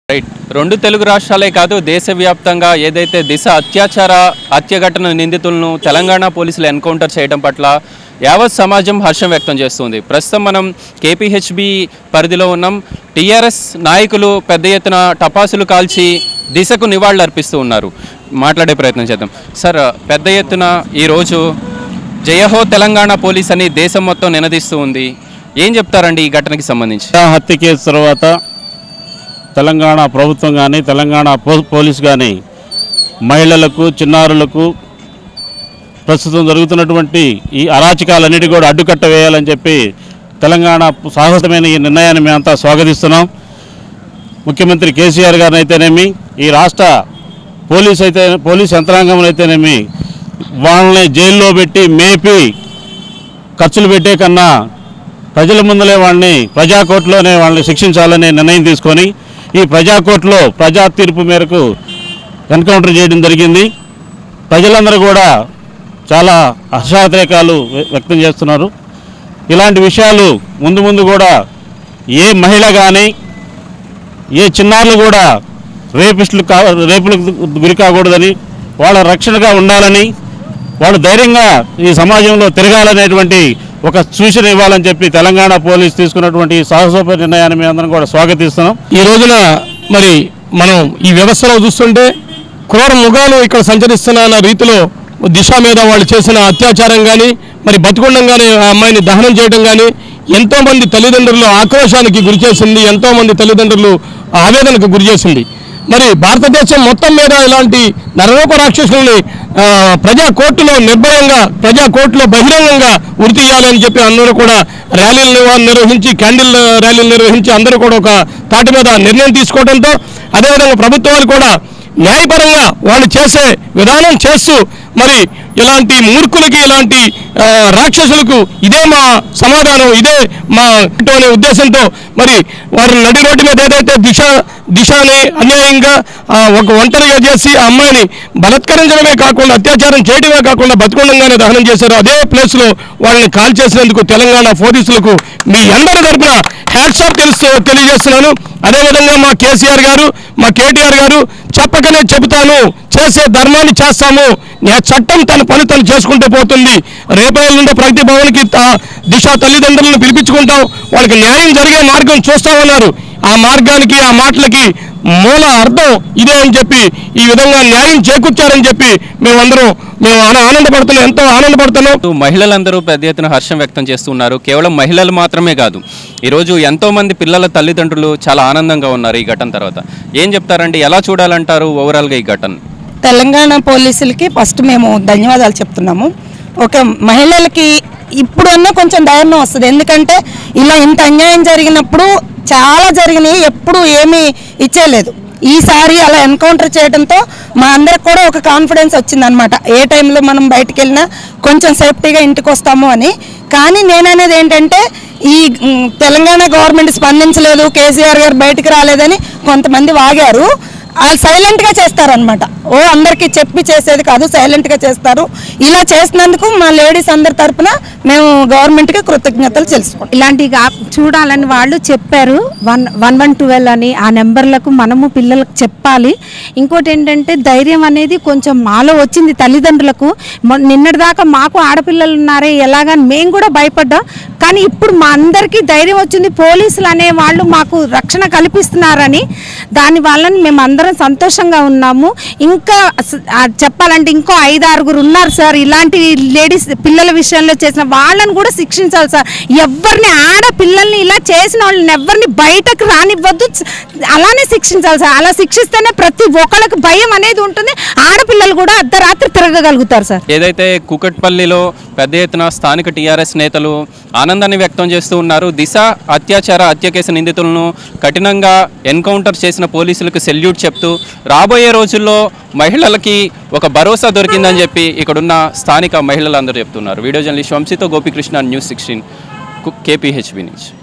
right రెండు తెలుగు రాష్ట్రాలే కాదు దేశవ్యాప్తంగా ఏదైతే దిశ అత్యాచార హత్య ఘటన నిందితులను తెలంగాణ పోలీసులు ఎన్కౌంటర్ చేయడం పట్ల యావత్ సమాజం హర్షం వ్యక్తం చేస్తుంది ప్రస్తుతం మనం కేపీహెచ్బి పరిధిలో ఉన్నాం టీఆర్ఎస్ నాయకులు పెద్ద ఎత్తున టపాసులు కాల్చి దిశకు నివాళులు అర్పిస్తూ ఉన్నారు మాట్లాడే ప్రయత్నం చేద్దాం సార్ పెద్ద ఎత్తున ఈరోజు జయహో తెలంగాణ పోలీస్ అని దేశం మొత్తం నినదిస్తూ ఉంది ఏం చెప్తారండి ఈ ఘటనకి సంబంధించి ఆ హత్య కేసు తర్వాత తెలంగాణ ప్రభుత్వం కానీ తెలంగాణ పో- పోలీస్ కానీ మహిళలకు చిన్నారులకు ప్రస్తుతం జరుగుతున్నటువంటి ఈ అరాచకాలన్నిటి కూడా అడ్డుకట్ట వేయాలని చెప్పి తెలంగాణ సాహసమైన ఈ నిర్ణయాన్ని మేమంతా స్వాగతిస్తున్నాం ముఖ్యమంత్రి కేసీఆర్ గారిని అయితేనేమి ఈ రాష్ట్ర పోలీస్ అయితే పోలీస్ యంత్రాంగం అయితేనేమి వాళ్ళని జైల్లో పెట్టి మేపి ఖర్చులు పెట్టే కన్నా ప్రజల ముందలే వాళ్ళని ప్రజా కోర్టులోనే వాళ్ళని శిక్షించాలనే నిర్ణయం తీసుకొని ఈ ప్రజా కోర్టులో ప్రజా తీర్పు మేరకు ఎన్కౌంటర్ చేయడం జరిగింది ప్రజలందరూ కూడా చాలా హర్షాతిరేకాలు వ్య- వ్యక్తం చేస్తున్నారు ఇలాంటి విషయాలు ముందు ముందు కూడా ఏ మహిళ కానీ ఏ చిన్నారులు కూడా రేపిస్టులు కా రేపులకు గురి కాకూడదని వాళ్ళ రక్షణగా ఉండాలని వాళ్ళు ధైర్యంగా ఈ సమాజంలో తిరగాలనేటువంటి ఒక సూచన ఇవ్వాలని చెప్పి తెలంగాణ పోలీస్ తీసుకున్నటువంటి ఈ సాహసోప నిర్ణయాన్ని మేము అందరం కూడా స్వాగతిస్తున్నాం ఈ రోజున మరి మనం ఈ వ్యవస్థలో చూస్తుంటే క్రూర ముఖాలు ఇక్కడ సంచరిస్తున్న అన్న రీతిలో దిశ మీద వాళ్ళు చేసిన అత్యాచారం కానీ మరి బతికుండంగానే ఆ అమ్మాయిని దహనం చేయడం కానీ ఎంతో మంది తల్లిదండ్రులు ఆక్రోశానికి గురి చేసింది ఎంతో మంది తల్లిదండ్రులు ఆవేదనకు గురి చేసింది మరి భారతదేశం మొత్తం మీద ఇలాంటి నరరూప రాక్షసుల్ని ఆ, ప్రజా కోర్టులో నిర్భయంగా ప్రజా కోర్టులో బహిరంగంగా ఉరి తీయాలని చెప్పి అందరూ కూడా ర్యాలీలు నిర్వ- నిర్వహించి క్యాండిల్ ర్యాలీలు నిర్వహించి అందరూ కూడా ఒక తాటి మీద నిర్ణయం తీసుకోవడంతో అదేవిధంగా ప్రభుత్వాలు కూడా న్యాయపరంగా వాళ్ళు చేసే విధానం చేస్తూ మరి ఇలాంటి మూర్ఖులకి ఇలాంటి ఆ, రాక్షసులకు ఇదే మా సమాధానం ఇదే మా ఇటు అనే ఉద్దేశంతో మరి వారి నడి రోడ్డు మీద ఏదైతే దిశ దిశని అన్యాయంగా ఆ, ఒక ఒంటరిగా చేసి ఆ అమ్మాయిని బలత్కరించడమే కాకుండా అత్యాచారం చేయడమే కాకుండా బతుకుండంగానే దహనం చేశారు అదే ప్లేస్లో వాళ్ళని కాల్ చేసినందుకు తెలంగాణ పోలీసులకు మీ అందరి తరపున హ్యాట్స్ ఆఫ్ తెలుస్తూ తెలియజేస్తున్నాను అదేవిధంగా మా కేసీఆర్ గారు మా కేటీఆర్ గారు చెప్పకనే చెబుతాను చేసే ధర్మాన్ని చేస్తాము న్యా- చట్టం తన పని తను చేసుకుంటూ పోతుంది రేపటి నుండి ప్రగతి భవన్కి తా- దిశ తల్లిదండ్రులను పిలిపించుకుంటాం వాళ్ళకి న్యాయం జరిగే మార్గం చూస్తామన్నారు ఆ మార్గానికి ఆ మాటలకి మూల అర్థం ఇదే అని చెప్పి ఈ విధంగా న్యాయం చేకూర్చారని చెప్పి మేమందరం మేము ఆన- ఆనందపడుతున్నాం ఎంతో ఆనందపడుతున్నాం మహిళలందరూ పెద్ద ఎత్తున హర్షం వ్యక్తం చేస్తున్నారు కేవలం మహిళలు మాత్రమే కాదు ఈరోజు ఎంతో మంది పిల్లల తల్లిదండ్రులు చాలా ఆనందంగా ఉన్నారు ఈ ఘటన తర్వాత ఏం చెప్తారండి ఎలా చూడాలంటారు ఓవరాల్గా ఈ ఘటన తెలంగాణ పోలీసులకి ఫస్ట్ మేము ధన్యవాదాలు చెప్తున్నాము ఒక మహిళలకి ఇప్పుడన్నా కొంచెం ధైర్యం వస్తుంది ఎందుకంటే ఇలా ఇంత అన్యాయం జరిగినప్పుడు చాలా జరిగినాయి ఎప్పుడు ఏమీ ఇచ్చేయలేదు ఈసారి అలా ఎన్కౌంటర్ చేయడంతో మా అందరికి కూడా ఒక కాన్ఫిడెన్స్ వచ్చిందనమాట ఏ టైంలో మనం బయటికి వెళ్ళినా కొంచెం సేఫ్టీగా ఇంటికి వస్తాము అని కానీ నేననేది ఏంటంటే ఈ మ్, తెలంగాణ గవర్నమెంట్ స్పందించలేదు కేసీఆర్ గారు బయటికి రాలేదని కొంతమంది వాగారు వాళ్ళు సైలెంట్గా చేస్తారనమాట ఓ అందరికీ చెప్పి చేసేది కాదు సైలెంట్గా చేస్తారు ఇలా చేసినందుకు మా లేడీస్ అందరి తరపున మేము గవర్నమెంట్కి కృతజ్ఞతలు తెలుసుకుంటాం ఇలాంటి చూడాలని వాళ్ళు చెప్పారు వన్ వన్ వన్ ట్వెల్వ్ అని ఆ నెంబర్లకు మనము పిల్లలకు చెప్పాలి ఇంకోటి ఏంటంటే ధైర్యం అనేది కొంచెం మాలో వచ్చింది తల్లిదండ్రులకు మొ- నిన్నటిదాకా మాకు ఆడపిల్లలు ఉన్నారే ఎలాగని మేము కూడా భయపడ్డాం కానీ ఇప్పుడు మా అందరికీ ధైర్యం వచ్చింది పోలీసులు అనే వాళ్ళు మాకు రక్షణ కల్పిస్తున్నారని దాని వలన మేము అందరం సంతోషంగా ఉన్నాము ఇంకా అస- ఆ చెప్పాలంటే ఇంకో ఐదు ఆరుగురు ఉన్నారు సార్ ఇలాంటి లేడీస్ పిల్లల విషయంలో చేసిన వాళ్ళని కూడా శిక్షించాలి సార్ ఎవరిని ఆడ పిల్లల్ని ఇలా చేసిన వాళ్ళని ఎవరిని బయటకు రానివ్వద్దు చ- అలానే శిక్షించాలి సార్ అలా శిక్షిస్తేనే ప్రతి ఒక్కళ్ళకి భయం అనేది ఉంటుంది ఆడపిల్లలు కూడా అర్ధరాత్రి తిరగగలుగుతారు సార్ ఏదైతే కుకట్పల్లిలో పెద్ద ఎత్తున స్థానిక టీఆర్ఎస్ నేతలు ఆనందాన్ని వ్యక్తం చేస్తూ ఉన్నారు దిశ అత్యాచార హత్య కేసు నిందితులను కఠినంగా ఎన్కౌంటర్ చేసిన పోలీసులకు సెల్యూట్ చెప్తూ రాబోయే రోజుల్లో మహిళలకి ఒక భరోసా దొరికిందని చెప్పి ఇక్కడున్న స్థానిక మహిళలందరూ చెప్తున్నారు వీడియో జర్నలిస్ట్ వంశీతో గోపికృష్ణ న్యూస్ సిక్స్టీన్ కేపీహెచ్బి నుంచి